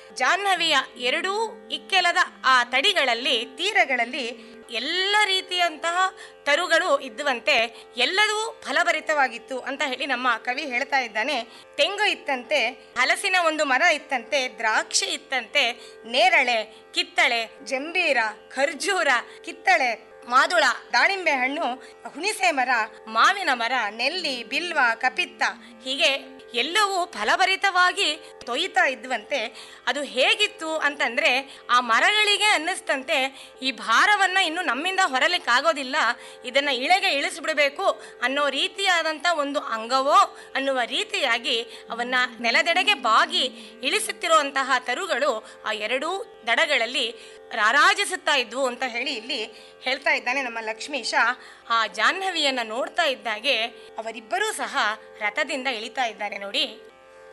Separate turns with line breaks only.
ಜಾಹ್ನವಿಯ ಎರಡೂ ಇಕ್ಕೆಲದ ಆ ತಡಿಗಳಲ್ಲಿ ತೀರಗಳಲ್ಲಿ ಎಲ್ಲ ರೀತಿಯಂತಹ ತರುಗಳು ಇದ್ದುವಂತೆ ಎಲ್ಲವೂ ಫಲಭರಿತವಾಗಿತ್ತು ಅಂತ ಹೇಳಿ ನಮ್ಮ ಕವಿ ಹೇಳ್ತಾ ಇದ್ದಾನೆ ತೆಂಗು ಇತ್ತಂತೆ ಹಲಸಿನ ಒಂದು ಮರ ಇತ್ತಂತೆ ದ್ರಾಕ್ಷಿ ಇತ್ತಂತೆ ನೇರಳೆ ಕಿತ್ತಳೆ ಜಂಬೀರ ಖರ್ಜೂರ ಕಿತ್ತಳೆ ಮಾದುಳ ದಾಳಿಂಬೆ ಹಣ್ಣು ಹುಣಿಸೆ ಮರ ಮಾವಿನ ಮರ ನೆಲ್ಲಿ ಬಿಲ್ವ ಕಪಿತ್ತ ಹೀಗೆ ಎಲ್ಲವೂ ಫಲಭರಿತವಾಗಿ ತೊಯ್ತಾ ಇದ್ವಂತೆ ಅದು ಹೇಗಿತ್ತು ಅಂತಂದ್ರೆ ಆ ಮರಗಳಿಗೆ ಅನ್ನಿಸ್ತಂತೆ ಈ ಭಾರವನ್ನ ಇನ್ನು ನಮ್ಮಿಂದ ಹೊರಲಿಕ್ಕಾಗೋದಿಲ್ಲ ಇದನ್ನ ಇಳೆಗೆ ಇಳಿಸ್ಬಿಡಬೇಕು ಅನ್ನೋ ರೀತಿಯಾದಂಥ ಒಂದು ಅಂಗವೋ ಅನ್ನುವ ರೀತಿಯಾಗಿ ಅವನ್ನ ನೆಲದೆಡೆಗೆ ಬಾಗಿ ಇಳಿಸುತ್ತಿರುವಂತಹ ತರುಗಳು ಆ ಎರಡೂ ದಡಗಳಲ್ಲಿ ರಾರಾಜಿಸುತ್ತಾ ಇದ್ವು ಅಂತ ಹೇಳಿ ಇಲ್ಲಿ ಹೇಳ್ತಾ ಇದ್ದಾನೆ ನಮ್ಮ ಲಕ್ಷ್ಮೀಶ ಆ ಜಾಹ್ನವಿಯನ್ನ ನೋಡ್ತಾ ಇದ್ದಾಗೆ ಅವರಿಬ್ಬರೂ ಸಹ ರಥದಿಂದ ಇಳಿತಾ ಇದ್ದಾರೆ ನೋಡಿ